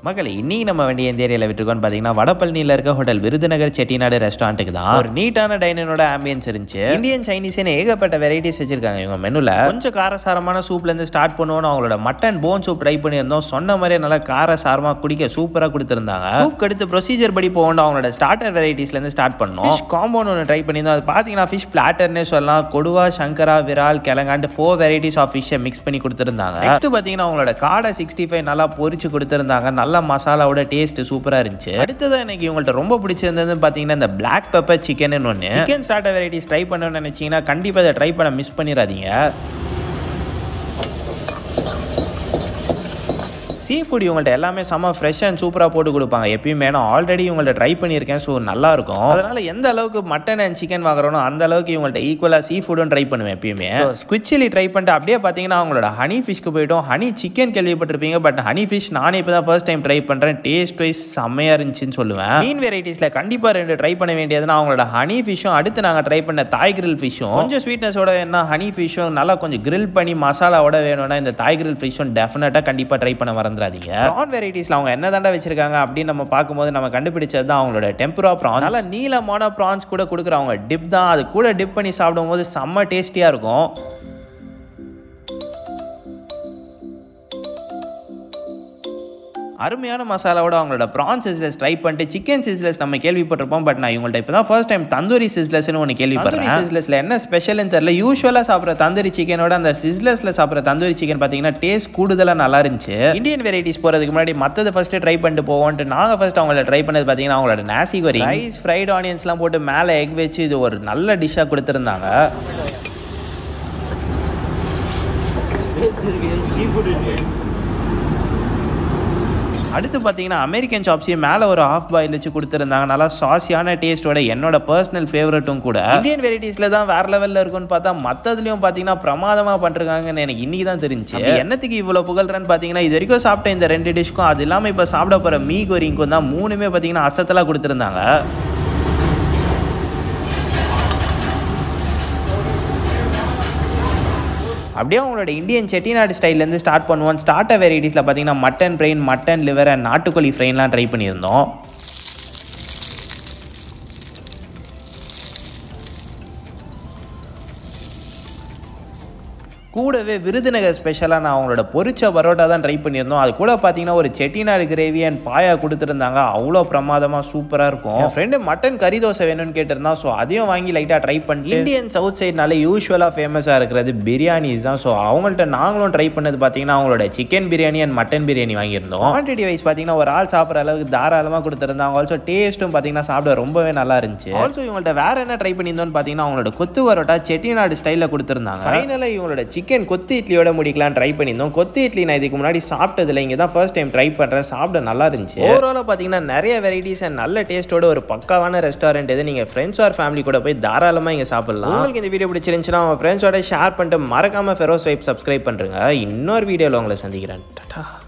மக்கள் இன்னைக்கு நம்ம வண்டி எந்த ஏரியாவில் விட்டுருக்கோம்னு பார்த்தீங்கன்னா வடபழனியில் இருக்க ஹோட்டல் விருதுநகர் செட்டிநாடு ரெஸ்டாரண்ட்டுக்கு தான் ஒரு நீட்டான டைனனோட ஆம்பியன்ஸ் இருந்துச்சு இந்தியன் சைனீஸ்னு ஏகப்பட்ட வெரைட்டிஸ் வச்சிருக்காங்க இவங்க மெனுல கொஞ்சம் காரசாரமான சூப்ல இருந்து ஸ்டார்ட் பண்ணுவோம் அவங்களோட மட்டன் போன் சூப் ட்ரை பண்ணியிருந்தோம் சொன்ன மாதிரியே நல்லா காரசாரமா குடிக்க சூப்பரா கொடுத்துருந்தாங்க சூப் அடுத்து ப்ரொசீஜர் படி போகணும் அவங்களோட ஸ்டார்டர் வெரைட்டிஸ்ல இருந்து ஸ்டார்ட் பண்ணோம் ஃபிஷ் காம்பவுண்ட் ஒன்று ட்ரை பண்ணியிருந்தோம் அது பார்த்தீங்கன்னா ஃபிஷ் பிளாட்டர்னே சொல்லலாம் கொடுவா சங்கரா விரால் கிழங்காண்டு ஃபோர் வெரைட்டிஸ் ஆஃப் ஃபிஷ்ஷை மிக்ஸ் பண்ணி கொடுத்துருந்தாங்க நெக்ஸ்ட் பார்த்தீங்கன்னா அவங்களோட காடை சிக்ஸ்டி ஃபைவ் நல்லா பொரிச்சு கொடுத்துருந்தாங்க நல்ல மசாலாவோட டேஸ்ட் சூப்பராக இருந்துச்சு அடுத்ததான் எனக்கு இவங்கள்ட்ட ரொம்ப பிடிச்சிருந்தது பார்த்தீங்கன்னா இந்த பிளாக் பெப்பர் சிக்கன் ஒன்று சிக்கன் ஸ்டார்டர் வெரைட்டிஸ் ட்ரை பண்ணணும்னு நினைச்சீங்கன்னா கண்டிப்பாக இதை ட்ரை பண்ண மிஸ் பண்ணிடாதீங்க சீ ஃபுட் இவங்கள்ட்ட எல்லாமே செம்ம ஃப்ரெஷ் அண்ட் சூப்பராக போட்டு கொடுப்பாங்க எப்பயுமே நான் ஆல்ரெடி இவங்கள்ட்ட ட்ரை பண்ணியிருக்கேன் ஸோ நல்லா இருக்கும் அதனால எந்த அளவுக்கு மட்டன் அண்ட் சிக்கன் வாங்குறோனோ அந்த அளவுக்கு இவங்கள்ட்ட ஈக்குவலாக சீ ஃபுட்டும் ட்ரை பண்ணுவேன் எப்பயுமே ஸ்குவிச் சில்லி ட்ரை பண்ணிட்டு அப்படியே பார்த்தீங்கன்னா அவங்களோட ஹனி ஃபிஷ்க்கு போயிட்டோம் ஹனி சிக்கன் கேள்விப்பட்டிருப்பீங்க பட் ஹனி ஃபிஷ் நானே இப்போ தான் ஃபர்ஸ்ட் டைம் ட்ரை பண்ணுறேன் டேஸ்ட் வைஸ் செம்மையாக இருந்துச்சுன்னு சொல்லுவேன் மீன் வெரைட்டிஸில் கண்டிப்பாக ரெண்டு ட்ரை பண்ண வேண்டியதுன்னா அவங்களோட ஹனி ஃபிஷ்ஷும் அடுத்து நாங்கள் ட்ரை பண்ண தாய் கிரில் ஃபிஷ்ஷும் கொஞ்சம் ஸ்வீட்னஸோட வேணா ஹனி ஃபிஷ்ஷும் நல்லா கொஞ்சம் கிரில் பண்ணி மசாலாவோட வேணும்னா இந்த தாய் கிரில் ஃபிஷ்ஷும் டெஃபினட்டாக கண்டிப்பாக ட்ரை பண்ண மறந்துடாதீங்க ப்ரான் வெரைட்டிஸில் அவங்க என்ன தாண்டா வச்சிருக்காங்க அப்படின்னு நம்ம பார்க்கும்போது நம்ம கண்டுபிடிச்சது தான் அவங்களோட டெம்பரா ப்ரான் நல்லா நீளமான ப்ரான்ஸ் கூட கொடுக்குறவங்க டிப் தான் அது கூட டிப் பண்ணி சாப்பிடும்போது செம்ம டேஸ்டியாக இருக்கும் அருமையான மசாலாவோட அவங்களோட ப்ரான் சிஸ்லஸ் ட்ரை பண்ணிட்டு சிக்கன் சிஸ்லஸ் நம்ம கேள்விப்பட்டிருப்போம் பட் நான் இவங்கள்ட்ட இப்போ தான் ஃபர்ஸ்ட் டைம் தந்தூரி சிஸ்லஸ்னு ஒன்று கேள்விப்பட்டேன் சிஸ்லஸில் என்ன ஸ்பெஷல்னு தெரியல யூஸ்வலாக சாப்பிட்ற தந்தூரி சிக்கனோட அந்த சிஸ்லஸில் சாப்பிட்ற தந்தூரி சிக்கன் பார்த்தீங்கன்னா டேஸ்ட் கூடுதலாக நல்லா இருந்துச்சு இந்தியன் வெரைட்டிஸ் போகிறதுக்கு முன்னாடி மற்றது ஃபஸ்ட்டு ட்ரை பண்ணிட்டு போவோன்ட்டு நாங்கள் ஃபர்ஸ்ட் அவங்கள ட்ரை பண்ணது பார்த்தீங்கன்னா அவங்களோட நாசி கொரி ரைஸ் ஃப்ரைட் ஆனியன்ஸ்லாம் போட்டு மேலே எக் வச்சு இது ஒரு நல்ல டிஷ்ஷாக கொடுத்துருந்தாங்க அடுத்து பார்த்தீங்கன்னா அமெரிக்கன் சாப்ஸையும் மேலே ஒரு ஆஃப் பாயில் வச்சு கொடுத்துருந்தாங்க நல்லா சாசியான டேஸ்ட்டோட என்னோட பர்சனல் ஃபேவரட்டும் கூட இந்தியன் வெரைட்டிஸில் தான் வேற லெவலில் இருக்கும்னு பார்த்தா மற்றதுலையும் பார்த்தீங்கன்னா பிரமாதமாக பண்ணுறாங்கன்னு எனக்கு இன்னைக்கு தான் தெரிஞ்சு என்னத்துக்கு இவ்வளோ புகழ்றேன்னு பார்த்தீங்கன்னா இது வரைக்கும் சாப்பிட்ட இந்த ரெண்டு டிஷ்க்கும் அது இல்லாமல் இப்போ சாப்பிட போகிற மீ கோரிங்க்கும் தான் மூணுமே பார்த்தீங்கன்னா அசத்தலாக கொடுத்துருந்தாங்க அப்படியே அவங்களோட இந்தியன் செட்டிநாடு ஸ்டைல்லேருந்து ஸ்டார்ட் பண்ணுவோம் ஸ்டார்டர் வெரைட்டிஸில் பார்த்தீங்கன்னா mutton brain mutton liver and நாட்டுக்கோழி ஃப்ரைன்லாம் ட்ரை பண்ணியிருந்தோம் கூடவே விருதுநகர் ஸ்பெஷலாக நான் அவங்களோட பொரிச்ச பரோட்டா தான் ட்ரை பண்ணியிருந்தோம் அது கூட பார்த்தீங்கன்னா ஒரு செட்டிநாடு கிரேவி அண்ட் பாயா கொடுத்துருந்தாங்க அவ்வளோ பிரமாதமாக சூப்பராக இருக்கும் என் ஃப்ரெண்டு மட்டன் கறி தோசை வேணும்னு கேட்டிருந்தான் ஸோ அதையும் வாங்கி லைட்டாக ட்ரை பண்ணி இந்தியன் சவுத் சைட்னால யூஸ்வலாக ஃபேமஸாக இருக்கிறது பிரியாணிஸ் தான் ஸோ அவங்கள்ட்ட நாங்களும் ட்ரை பண்ணது பார்த்தீங்கன்னா அவங்களோட chicken biryani and mutton biryani வாங்கியிருந்தோம் குவான்டிட்டி வைஸ் பார்த்தீங்கன்னா ஒரு ஆள் சாப்பிட்ற அளவுக்கு தாராளமாக கொடுத்துருந்தாங்க ஆல்சோ டேஸ்ட்டும் பார்த்தீங்கன்னா சாப்பிட ரொம்பவே நல்லா இருந்துச்சு ஆல்சோ இவங்கள்ட்ட வேற என்ன ட்ரை பண்ணியிருந்தோம்னு பார்த்தீங்கன்னா அவங்களோட கொத்து பரோட்டா செட்டிநாடு ஸ்டைலில் கொடுத்துருந்தாங்க ஃபைனலாக இவங்களோட சிக்கன் கொத்து இட்லியோட முடிக்கலாம் ட்ரை பண்ணியிருந்தோம் கொத்து இட்லி நான் இதுக்கு முன்னாடி சாப்பிட்டதில்ல இங்கே தான் ஃபர்ஸ்ட் டைம் ட்ரை பண்ணுறேன் சாப்பிட நல்லா இருந்துச்சு ஓவராலாக பார்த்தீங்கன்னா நிறைய வெரைட்டிஸ் அண்ட் நல்ல டேஸ்ட்டோட ஒரு பக்காவான ரெஸ்டாரண்ட் இது நீங்கள் ஃப்ரெண்ட்ஸ் ஆர் ஃபேமிலி கூட போய் தாராளமாக இங்கே சாப்பிடலாம் உங்களுக்கு இந்த வீடியோ பிடிச்சிருந்துச்சுன்னா உங்கள் ஃப்ரெண்ட்ஸோட ஷேர் பண்ணிட்டு மறக்காமல் ஃபெரோஸ் வைப் சப்ஸ்கிரைப் பண்ணுறேங்க இன்னொரு வீடியோவில் உங்களை சந்திக்கிறேன் டாடா